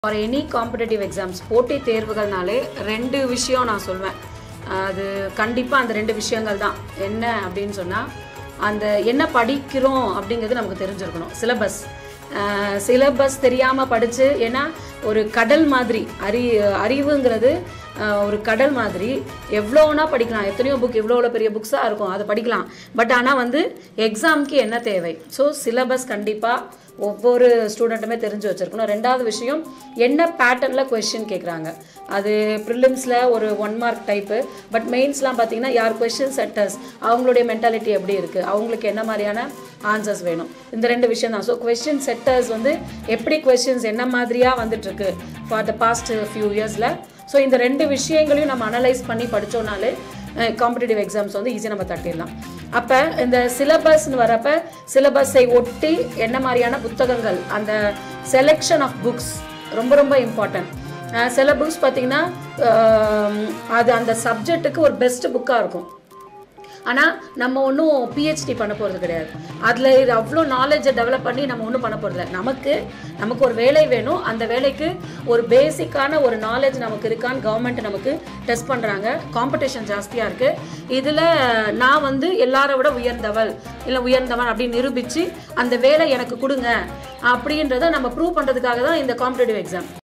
for any competitive exams போட்டி தேர்வுகள்னாலே ரெண்டு விஷயம் நான் சொல்வேன் அது கண்டிப்பாக அந்த ரெண்டு விஷயங்கள் தான் என்ன அப்படின்னு சொன்னால் அந்த என்ன படிக்கிறோம் அப்படிங்கிறது நமக்கு தெரிஞ்சிருக்கணும் சிலபஸ் சிலபஸ் தெரியாமல் படித்து ஏன்னா ஒரு கடல் மாதிரி அறி அறிவுங்கிறது ஆஹ், ஒரு கடல் மாதிரி எவ்வளோனா படிக்கலாம் எத்தனையோ புக் எவ்வளோ எவ்வளோ பெரிய புக்ஸாக இருக்கும் அதை படிக்கலாம் பட் ஆனால் வந்து எக்ஸாம்க்கு என்ன தேவை ஸோ சிலபஸ் கண்டிப்பாக ஒவ்வொரு ஸ்டூடெண்ட்டுமே தெரிஞ்சு வச்சிருக்கணும் ரெண்டாவது விஷயம் என்ன பேட்டர்னில் கொஷின் கேட்குறாங்க அது ப்ரிலிம்ஸில் ஒரு ஒன் மார்க் டைப்பு பட் மெயின்ஸ்லாம் பார்த்தீங்கன்னா யார் கொஷின் செட்டர்ஸ் அவங்களுடைய மென்டாலிட்டி எப்படி இருக்குது அவங்களுக்கு என்ன மாதிரியான ஆன்சர்ஸ் வேணும் இந்த ரெண்டு விஷயம் தான் ஸோ கொஷின் செட்டர்ஸ் வந்து எப்படி கொஷின்ஸ் என்ன மாதிரியாக வந்துட்டுருக்கு ஃபார் த பாஸ்ட் ஃபியூ இயர்ஸில் ஸோ இந்த ரெண்டு விஷயங்களையும் நம்ம அனலைஸ் பண்ணி படித்தோம்னாலே காம்படிட்டிவ் எக்ஸாம்ஸ் வந்து ஈஸியாக நம்ம தட்டிடலாம் அப்போ இந்த சிலபஸ்னு வரப்ப சிலபஸை ஒட்டி என்ன மாதிரியான புத்தகங்கள் அந்த செலெக்ஷன் ஆஃப் புக்ஸ் ரொம்ப ரொம்ப இம்பார்ட்டன்ட் சில புக்ஸ் பார்த்தீங்கன்னா ஆம், அது அந்த சப்ஜெக்ட்டுக்கு ஒரு பெஸ்ட் புக்காக இருக்கும் ஆனால் நம்ம ஒன்றும் பிஹெச்டி பண்ண போகிறது கிடையாது அதில் அவ்வளோ நாலேஜை டெவலப் பண்ணி நம்ம ஒன்றும் பண்ண போகிறதில்ல நமக்கு நமக்கு ஒரு வேலை வேணும் அந்த வேலைக்கு ஒரு பேசிக்கான ஒரு நாலேஜ் நமக்கு இருக்கான்னு கவர்மெண்ட் நமக்கு டெஸ்ட் பண்ணுறாங்க காம்படிஷன் ஜாஸ்தியாக இருக்குது இதில் நான் வந்து எல்லாரை விட உயர்ந்தவள் இல்லை உயர்ந்தவன் அப்படின்னு நிரூபித்து அந்த வேலை எனக்கு கொடுங்க அப்படின்றத நம்ம ப்ரூவ் பண்ணுறதுக்காக தான் இந்த காம்படிட்டிவ் எக்ஸாம்